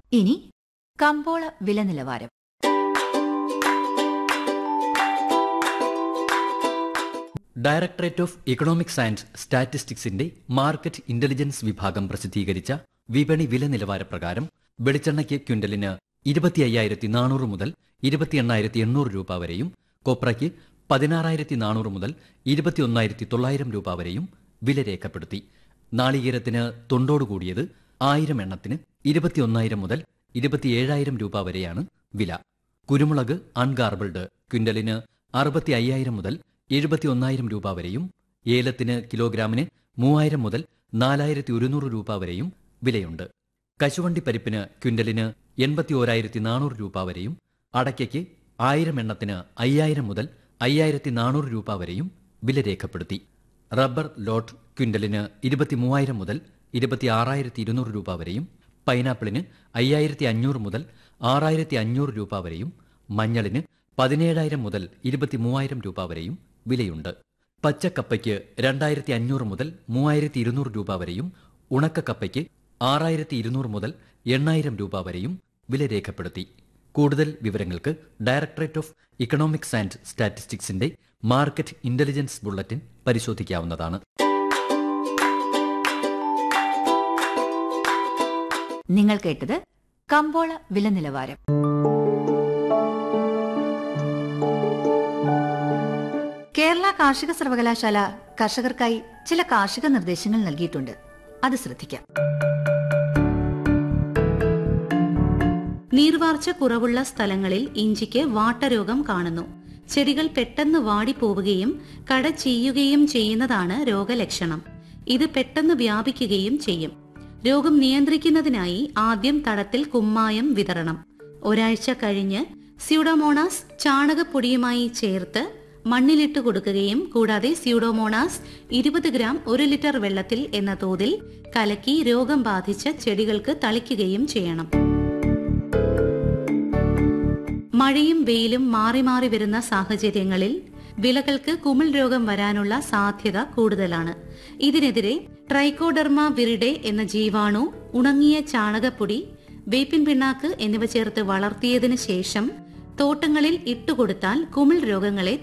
ഇനി കമ്പോള വില നിലവാരം ഡയറക്ടറേറ്റ് ഓഫ് ഇക്കണോമിക്സ് ആൻഡ് സ്റ്റാറ്റിസ്റ്റിക്സിന്റെ മാർക്കറ്റ് ഇന്റലിജൻസ് വിഭാഗം പ്രസിദ്ധീകരിച്ച വിപണി വില നിലവാര പ്രകാരം വെളിച്ചെണ്ണയ്ക്ക് ക്വിന്റലിന് ഇരുപത്തി അയ്യായിരത്തി നാനൂറ് മുതൽ ഇരുപത്തി എണ്ണായിരത്തി എണ്ണൂറ് രൂപ വരെയും കൊപ്രയ്ക്ക് പതിനാറായിരത്തി നാനൂറ് മുതൽ ഇരുപത്തി ഒന്നായിരത്തി തൊള്ളായിരം രൂപ വരെയും വില രേഖപ്പെടുത്തി നാളികേരത്തിന് തൊണ്ടോട് കൂടിയത് ആയിരം എണ്ണത്തിന് ഇരുപത്തിയൊന്നായിരം മുതൽ ഇരുപത്തിയേഴായിരം രൂപ വരെയാണ് വില കുരുമുളക് അൺഗാർബിൾഡ് ക്വിന്റലിന് അറുപത്തി അയ്യായിരം മുതൽ എഴുപത്തി ഒന്നായിരം രൂപ വരെയും ഏലത്തിന് കിലോഗ്രാമിന് മൂവായിരം മുതൽ നാലായിരത്തി ഒരുന്നൂറ് രൂപ വരെയും വിലയുണ്ട് കശുവണ്ടി പരിപ്പിന് ക്വിന്റലിന് എൺപത്തി ഓരായിരത്തി നാനൂറ് രൂപ വരെയും അടയ്ക്കയ്ക്ക് ആയിരം എണ്ണത്തിന് അയ്യായിരം മുതൽ അയ്യായിരത്തി നാനൂറ് രൂപ വരെയും വില രേഖപ്പെടുത്തി റബ്ബർ ലോട്ട് ക്വിന്റലിന് ഇരുപത്തി മൂവായിരം മുതൽ ഇരുപത്തി ആറായിരത്തി ഇരുന്നൂറ് രൂപ വരെയും പൈനാപ്പിളിന് അയ്യായിരത്തി അഞ്ഞൂറ് മുതൽ ആറായിരത്തി അഞ്ഞൂറ് രൂപ വരെയും മഞ്ഞളിന് പതിനേഴായിരം മുതൽ ഇരുപത്തി മൂവായിരം രൂപ വരെയും വിലയുണ്ട് പച്ചക്കപ്പയ്ക്ക് രണ്ടായിരത്തി അഞ്ഞൂറ് മുതൽ മൂവായിരത്തി ഇരുന്നൂറ് രൂപ വരെയും ഉണക്കക്കപ്പയ്ക്ക് ആറായിരത്തി ഇരുന്നൂറ് മുതൽ എണ്ണായിരം രൂപ വരെയും വില രേഖപ്പെടുത്തി കൂടുതൽ വിവരങ്ങൾക്ക് ഡയറക്ടറേറ്റ് ഓഫ് ഇക്കണോമിക്സ് ആൻഡ് സ്റ്റാറ്റിസ്റ്റിക്സിന്റെ മാർക്കറ്റ് ഇന്റലിജൻസ് ബുള്ളറ്റിൻ പരിശോധിക്കാവുന്നതാണ് നിങ്ങൾ കേട്ടത് കമ്പോള വില നിലവാരം കേരള കാർഷിക സർവകലാശാല കർഷകർക്കായി ചില കാർഷിക നിർദ്ദേശങ്ങൾ നൽകിയിട്ടുണ്ട് അത് ശ്രദ്ധിക്കാം നീർവാർച്ച കുറവുള്ള സ്ഥലങ്ങളിൽ ഇഞ്ചിക്ക് വാട്ടരോഗം കാണുന്നു ചെടികൾ പെട്ടെന്ന് വാടിപ്പോവുകയും കട ചെയ്യുകയും ചെയ്യുന്നതാണ് രോഗലക്ഷണം ഇത് പെട്ടെന്ന് വ്യാപിക്കുകയും ചെയ്യും രോഗം നിയന്ത്രിക്കുന്നതിനായി ആദ്യം തടത്തിൽ കുമ്മായം വിതറണം ഒരാഴ്ച കഴിഞ്ഞ് സ്യൂഡോമോണാസ് ചാണകപ്പൊടിയുമായി ചേർത്ത് മണ്ണിലിട്ട് കൊടുക്കുകയും കൂടാതെ സ്യൂഡോമോണാസ് ഇരുപത് ഗ്രാം ഒരു ലിറ്റർ വെള്ളത്തിൽ എന്ന തോതിൽ കലക്കി രോഗം ബാധിച്ച ചെടികൾക്ക് തളിക്കുകയും ചെയ്യണം മഴയും വെയിലും മാറി മാറി വരുന്ന സാഹചര്യങ്ങളിൽ വിളകൾക്ക് കുമിൾ രോഗം വരാനുള്ള സാധ്യത കൂടുതലാണ് ഇതിനെതിരെ ട്രൈക്കോഡർമ വിറിഡെ എന്ന ജീവാണു ഉണങ്ങിയ ചാണകപ്പൊടി വേപ്പിൻ പിണ്ണാക്ക് എന്നിവ ചേർത്ത് വളർത്തിയതിനു ശേഷം തോട്ടങ്ങളിൽ ഇട്ടുകൊടുത്താൽ കുമിൾ രോഗങ്ങളെ